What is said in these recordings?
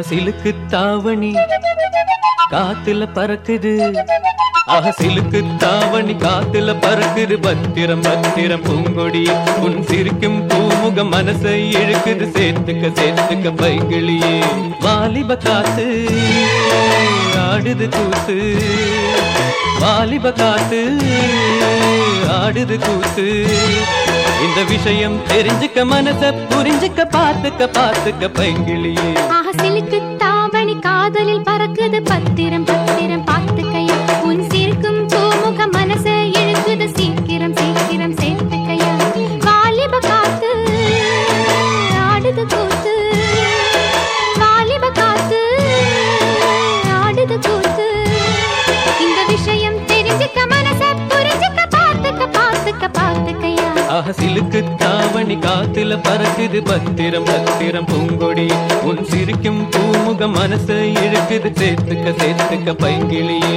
அகசிலுக்கு தாவணி காத்துல பறக்குது அகசிலுக்கு தாவணி காத்துல பறக்குது பத்திரம் பத்திரம் பூங்கொடி உன் சிரிக்கும் பூமுகம் மனசை இழுக்குது சேர்த்துக்க சேர்த்துக்க பைகிளியே வாலிப காத்து ஆடுது கூத்து வாலிப காத்து ஆடுது கூத்து இந்த விஷயம் தெரிஞ்சுக்க மனச புரிஞ்சுக்க பார்த்துக்க பார்த்துக்க பைங்கிளியே அகசிலுக்கு தாவணி காதலில் பறக்குது பத்திரம் பத்திரம் பார்த்துக்கையா உன் சிரிக்கும் பூமுக மனச இழுக்குது சீக்கிரம் சீக்கிரம் சேர்த்துக்கையா வாலிப காத்து ஆடுது கூத்து வாலிப காத்து ஆடுது கூத்து இந்த விஷயம் தெரிஞ்சுக்க மனச புரிஞ்சுக்க பார்த்துக்க பார்த்துக்க பார்த்துக்கையா அகசிலுக்கு தாவணி காத்துல பறக்குது பத்திரம் பத்திரம் பூங்கொடி உன் சிரிக்கும் பூமுகம் மனசை இழுக்குது சேர்த்துக்க சேர்த்துக்க பைங்கிளியே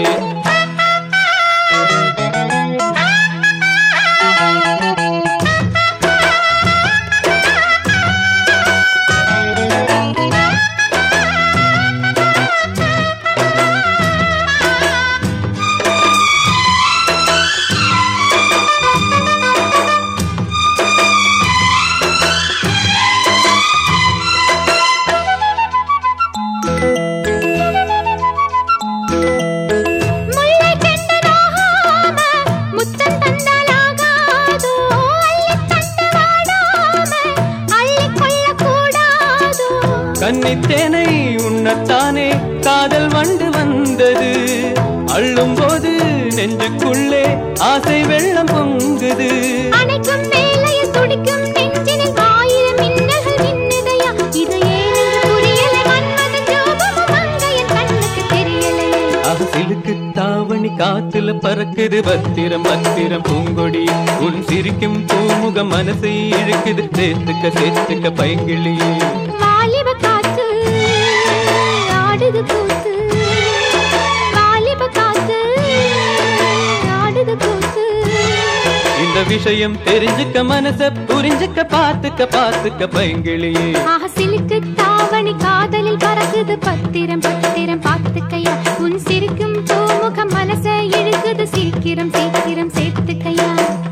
முல்லை கெண்டதாகாம முத்தம் தந்தாலாகாதோ அள்ளித் தந்து வாடாம அள்ளிக் கொள்ளக்கூடாதோ கன்னித்தேனை உண்ணத்தானே காதல் வண்டு வந்தது அள்ளும் போது நெஞ்சுக்குள்ளே ஆசை வெள்ளம் பொங்குது அணைக்கும் வேளையில் துடிக்கும் நெஞ்சினில் ஆயிரம் மின்னல்கள் மின்னுதையா இது ஏனென்று புரியலை மன்மதன் ரூபமும் மங்கையன் கண்ணுக்கு தெரியலையே அகசிலுக்கு தாவணி காத்துல பறக்குது பத்திரம் பத்திரம் பூங்கொடி உன் சிரிக்கும் பூமுகம் மனசை இழுக்குது சேர்த்துக்க சேர்த்துக்க பைங்கிளியே வாலிப காத்து ஆடுது கூத்து வாலிப காத்து ஆடுது கூத்து இந்த விஷயம் தெரிஞ்சுக்க மனச புரிஞ்சுக்க பார்த்துக்க பார்த்துக்க பைங்கிளியே அகசிலுக்கு தாவணி காதலில் பறக்குது பத்திரம் பத்திரம் பார்த்துக்கையா உன் சிரிக்கும் பூமுகம் மனச இழுக்குது சீக்கிரம் சீக்கிரம் சேர்த்துக்கையா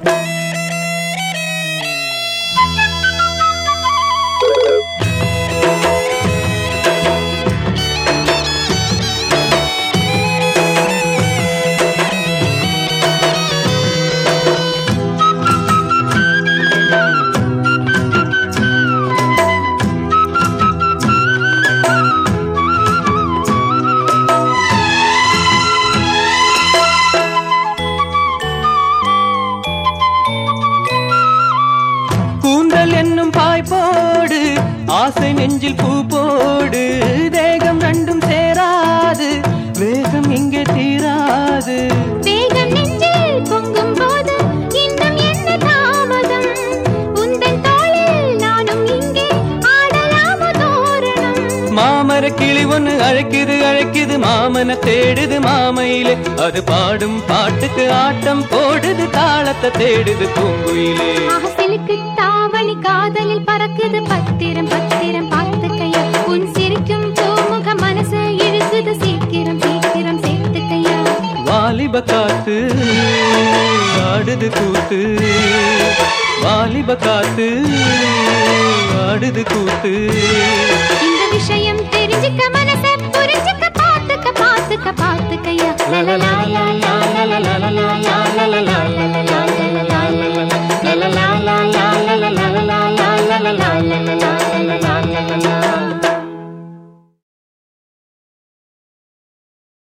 கூந்தல் என்னும் பாய் போடு ஆசை நெஞ்சில் பூ போடு தேகம் ரெண்டும் சேராது வேகம் இங்கே தீராது வேகம் நெஞ்சில் பொங்கும் போது இன்னும் என்ன தாமதம் உந்தன் தோளில் நானும் இங்கே ஆடலாமோ தோரணம் மாமர கிளி ஒண்ணு அழைக்குது அழைக்குது மாமன தேடுது மாமையிலே அது பாடும் பாட்டுக்கு ஆட்டம் போடுது தாளத்தை தேடுது பூங்குயிலே அகசிலுக்கு தாவணி காதலில் பறக்குது பத்திரம் பத்திரம் பார்த்துக்கையா உன் சிரிக்கும் பூமுக மனச இழுக்குது சீக்கிரம் சீக்கிரம் சேர்த்துக்கையா வாலிப காத்து ஆடுது கூத்து வாலிப காத்து ஆடுது கூத்து இந்த விஷயம் தெரிஞ்சுக்க மனச புரிஞ்சுக்க பார்த்துக்க பார்த்துக்க பார்த்துக்கையா லா லா லா லா லா லா லா லா லா லா லா லா லா